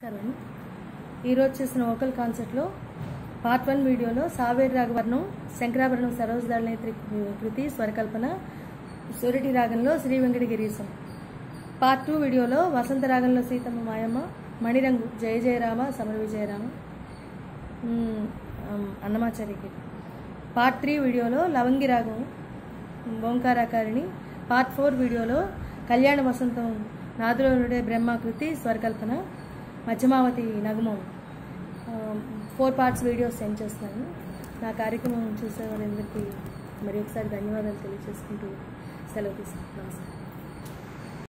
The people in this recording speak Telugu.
నమస్కారం ఈరోజు చేసిన వోకల్ కాన్సర్ట్లో పార్ట్ వన్ వీడియోలో సావేరి రాగవర్ణం శంకరాభరణం సరోజదాళనేత్రి కృతి స్వరకల్పన సూరటి రాగంలో శ్రీ వెంకటగిరీశం పార్ట్ టూ వీడియోలో వసంత రాగంలో సీతమ్మ మాయమ్మ మణిరంగు జయ జయరామ సమర విజయరామ మ్, అమ్, అన్నమాచారికి పార్ట్ త్రీ వీడియోలో లవంగి రాగం ఓంకారాకారిణి పార్ట్ ఫోర్ వీడియోలో కళ్యాణ వసంతం నాదులోనుడే బ్రహ్మకృతి స్వరకల్పన మధ్యమావతి నగమం ఆ, ఫోర్ పార్ట్స్ వీడియోస్ సెండ్ చేస్తున్నాను నా కార్యక్రమం చూసే వారందరికీ మరి ఒకసారి ధన్యవాదాలు తెలియజేసుకుంటూ సెలవు తీసుకుంటున్నాను నమస్కారం